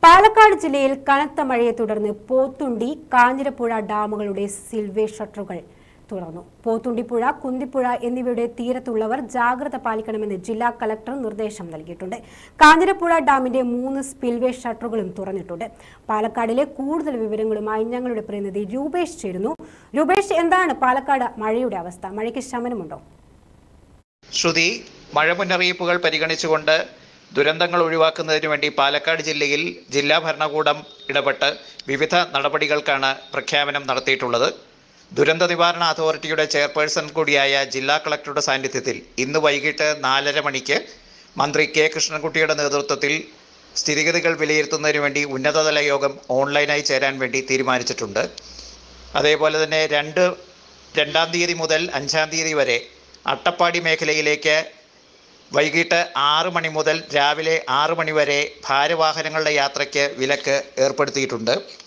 പാലക്കാട് ജില്ലയിൽ കനത്ത മഴയെ തുടർന്ന് പോത്തുണ്ടി കാഞ്ഞിരപ്പുഴ ഡാമുകളുടെ സിൽവേ ഷട്ടറുകൾ തുറന്നു പോത്തുണ്ടിപ്പുഴ കുന്തിപ്പുഴ എന്നിവയുടെ തീരത്തുള്ളവർ ജാഗ്രത പാലിക്കണമെന്ന് ജില്ലാ കലക്ടർ നിർദ്ദേശം നൽകിയിട്ടുണ്ട് കാഞ്ഞിരപ്പുഴ ഡാമിന്റെ മൂന്ന് സ്പിൽവേ ഷട്ടറുകളും തുറന്നിട്ടുണ്ട് പാലക്കാടിലെ കൂടുതൽ വിവരങ്ങളുമായി ഞങ്ങളുടെ പ്രതിനിധി രൂപേഷ് ചേരുന്നു രൂപേഷ് എന്താണ് പാലക്കാട് മഴയുടെ അവസ്ഥ മഴയ്ക്ക് ശമനമുണ്ടോ ശ്രുതി മഴ മുന്നറിയിപ്പുകൾ പരിഗണിച്ചുകൊണ്ട് ദുരന്തങ്ങൾ ഒഴിവാക്കുന്നതിന് വേണ്ടി പാലക്കാട് ജില്ലയിൽ ജില്ലാ ഭരണകൂടം ഇടപെട്ട് വിവിധ നടപടികൾക്കാണ് പ്രഖ്യാപനം നടത്തിയിട്ടുള്ളത് ദുരന്ത നിവാരണ അതോറിറ്റിയുടെ ചെയർപേഴ്സൺ കൂടിയായ ജില്ലാ കളക്ടറുടെ സാന്നിധ്യത്തിൽ ഇന്ന് വൈകിട്ട് നാലര മണിക്ക് മന്ത്രി കെ കൃഷ്ണൻകുട്ടിയുടെ നേതൃത്വത്തിൽ സ്ഥിതിഗതികൾ വിലയിരുത്തുന്നതിന് വേണ്ടി ഉന്നതതല യോഗം ഓൺലൈനായി ചേരാൻ വേണ്ടി തീരുമാനിച്ചിട്ടുണ്ട് അതേപോലെ തന്നെ രണ്ട് രണ്ടാം തീയതി മുതൽ അഞ്ചാം തീയതി വരെ അട്ടപ്പാടി മേഖലയിലേക്ക് വൈകിട്ട് ആറ് മണി മുതൽ രാവിലെ ആറ് മണി വരെ ഭാരവാഹനങ്ങളുടെ യാത്രയ്ക്ക് വിലക്ക് ഏർപ്പെടുത്തിയിട്ടുണ്ട്